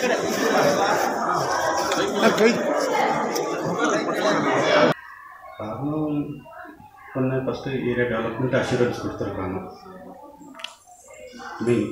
காரணம் பண்ண first area development assurance கொடுத்துருக்காங்க மெயின்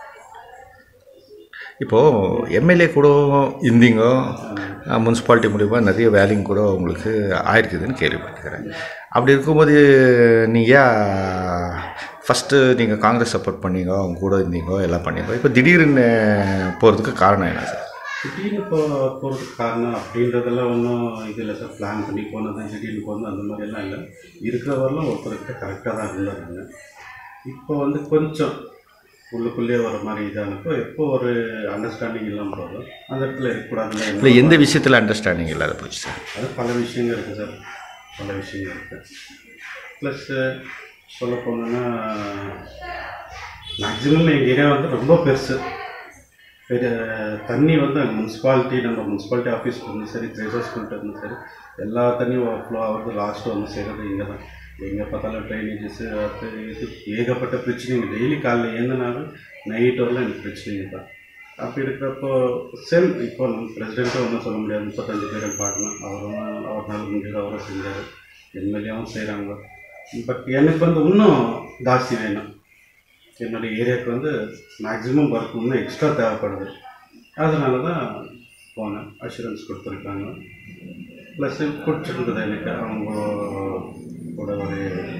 இப்போது எம்எல்ஏ கூட இருந்தீங்க முனிசிபாலிட்டி மூலிமா நிறைய வேலைங்க கூட உங்களுக்கு ஆயிருக்குதுன்னு கேள்விப்பட்டுக்கிறேன் அப்படி இருக்கும்போது நீங்கள் ஃபஸ்ட்டு நீங்கள் காங்கிரஸ் சப்போர்ட் பண்ணீங்க அவங்க கூட இருந்தீங்க எல்லாம் பண்ணீங்க இப்போ திடீர்னு போகிறதுக்கு காரணம் என்ன சார் திடீர்னு இப்போ போகிறதுக்கு காரணம் அப்படின்றதெல்லாம் ஒன்றும் இது இல்லை சார் பிளான் பண்ணி போனது திடீர்னு போனது அந்த மாதிரியெல்லாம் இல்லை இருக்கிற வரலாம் ஒருத்தர்கிட்ட கரெக்டாக தான் இருந்தாங்க இப்போ வந்து கொஞ்சம் உள்ளுக்குள்ளேயே வர மாதிரி இதானப்போ எப்போ ஒரு அண்டர்ஸ்டாண்டிங் இல்லாமல் போதும் அந்த இடத்துல இல்லை இருக்கக்கூடாதுல எந்த விஷயத்தில் அண்டர்ஸ்டாண்டிங் இல்லாத போச்சு சார் அது பல விஷயங்கள் இருக்குது சார் பல விஷயங்கள் இருக்குது ப்ளஸ்ஸு சொல்ல போனோன்னா மேக்ஸிமம் எங்கள் ஏரியா வந்து ரொம்ப பெருசு பெரிய தண்ணி வந்து அங்கே முனிசிபாலிட்டி நம்ம முனிசிபாலிட்டி ஆஃபீஸ்க்கு வந்து சரி ட்ரெஷர் ஸ்கூல்கிட்ட இருந்து சரி எல்லா தண்ணியும் ஃப்ளோ ஆகிறது லாஸ்ட்டு வந்து செய்கிறது இங்கே தான் எங்கே பார்த்தாலும் ட்ரைனேஜஸ்ஸு அது இது ஏகப்பட்ட பிரச்சனைங்க டெய்லி காலைல ஏந்தினாலும் நைட் வரலாம் எனக்கு பிரச்சனைங்க தான் அப்படி இருக்கிறப்போ சேம் இப்போ நம்ம பிரசிடெண்ட்டும் ஒன்றும் சொல்ல முடியாது முப்பத்தஞ்சு பேரும் பார்க்கணும் அவரும் அவர்னால முடிஞ்சது அவரும் செஞ்சார் எம்எல்ஏவும் செய்கிறாங்க பட் எனக்கு வந்து இன்னும் ஜாஸ்தி வேணும் என்னுடைய ஏரியாவுக்கு வந்து மேக்ஸிமம் ஒர்க் இன்னும் எக்ஸ்ட்ரா தேவைப்படுது அதனால தான் போனேன் அஷூரன்ஸ் கொடுத்துருக்காங்க ப்ளஸ் பிடிச்சிருந்தது எனக்கு அவங்க கூட ஒரு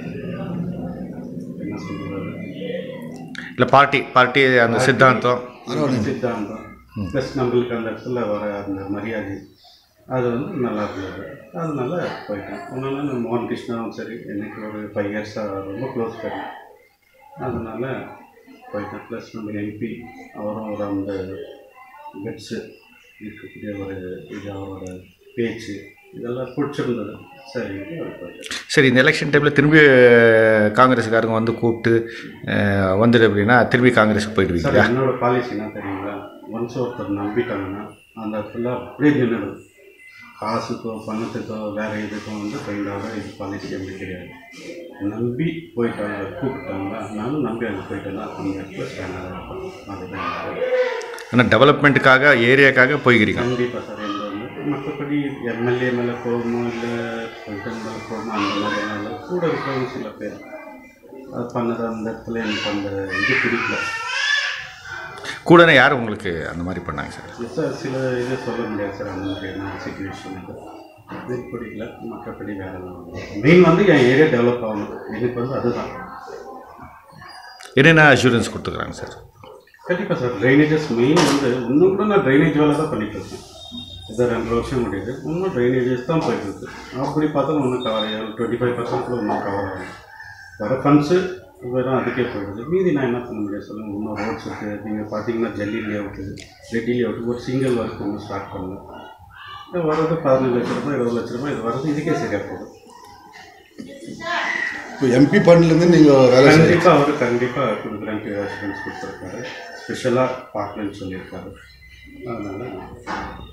என்ன சொல்கிறது இல்லை பார்ட்டி பார்ட்டி அந்த சித்தாந்தம் சித்தாந்தம் ப்ளஸ் நம்மளுக்கு அந்த இடத்துல வர அந்த மரியாதை அது வந்து நல்லா இருந்தது அதனால போயிட்டேன் ஒன்றும் நம்ம மோகன் கிருஷ்ணாவும் சரி எனக்கு ஒரு ஃபைவ் இயர்ஸாக ரொம்ப க்ளோஸ் பண்ணேன் அதனால போயிட்டேன் ப்ளஸ் நம்ம எம்பி அவரும் ஒரு அந்த கட்ஸு இருக்கக்கூடிய ஒரு இது அவரோட பேச்சு இதெல்லாம் பிடிச்சிருந்தது சரி அவர் போயிட்டேன் சரி இந்த எலெக்ஷன் டைமில் திரும்பி காங்கிரஸுக்காரங்க வந்து கூப்பிட்டு அஹ், வந்துடு அப்படின்னா திரும்பி காங்கிரஸுக்கு போயிடுவீங்க சார் என்னோட பாலிசி என்ன தெரியுங்களா ஒன்ஸ் ஒருத்தர் நம்பிட்டாங்கன்னா அந்த இடத்துல அப்படியே நின்றுடும் காசுக்கோ பணத்துக்கோ வேறு இதுக்கோ வந்து கைண்டாக இது பாலிசி அப்படி கிடையாது நம்பி போயிட்டாங்க கூப்பிட்டாங்களா நானும் நம்பி அங்கே போயிட்டேன்னா அந்த இடத்துல ஸ்டாண்டாக இருப்பேன் அதுதான் என்னோட ஆனால் டெவலப்மெண்ட்டுக்காக ஏரியாக்காக போய்க்கிறீங்க கண்டிப்பாக சார் எந்த ஒன்று மற்றபடி எம்எல்ஏ மேலே போகணுமோ இல்லை பிரசிடென்ட் மேலே போகணும் அந்த மாதிரியெல்லாம் இல்லை கூட இருக்கிறவங்க சில பேர் அது பண்ணது அந்த இடத்துல எனக்கு அந்த இது பிடிக்கல கூடனே யார் உங்களுக்கு அந்த மாதிரி பண்ணாங்க சார் சார் சில இது சொல்ல முடியாது சார் அந்த மாதிரியான சுச்சுவேஷன் இது இது பிடிக்கல மற்றபடி வேற மெயின் வந்து என் ஏரியா டெவலப் ஆகணும் எனக்கு வந்து அதுதான் என்னென்ன அஷூரன்ஸ் கொடுத்துக்குறாங்க சார் கண்டிப்பாக சார் ட்ரைனேஜஸ் மெயின் வந்து இன்னும் கூட நான் ட்ரைனேஜ் வேலை தான் பண்ணிட்டு இருக்கேன் இதை ரெண்டு வருஷம் முடியுது இன்னும் ட்ரைனேஜஸ் தான் போயிட்டு இருக்கு அப்படி பார்த்தா இன்னும் கவர் ஆகும் டுவெண்ட்டி ஃபைவ் பர்சன்ட்ல இன்னும் கவர் ஆகும் வர ஃபண்ட்ஸு வெறும் அதுக்கே போயிடுது மீதி நான் என்ன பண்ண முடியாது சொல்லுங்கள் இன்னும் ரோட்ஸ் இருக்குது நீங்கள் பார்த்தீங்கன்னா ஜல்லி லேஅவுட்டு ரெட்டி லேஅவுட் ஒரு சிங்கிள் ஒர்க் ஒன்று ஸ்டார்ட் பண்ணல இது வர்றது பதினஞ்சு லட்ச ரூபாய் இருபது லட்ச ரூபாய் இது வர்றது இதுக்கே சரியாக போகுது இப்போ எம்பி ஃபண்ட்லேருந்து நீங்கள் வேலை செய்ய கண்டிப்பாக அவர் கண்டிப்பாக கொடுக்குறேன் அஷூரன்ஸ் கொடுத்துருக்காரு ஸ்பெஷலாக பார்க்கலன்னு சொல்லியிருக்காரு அதனால்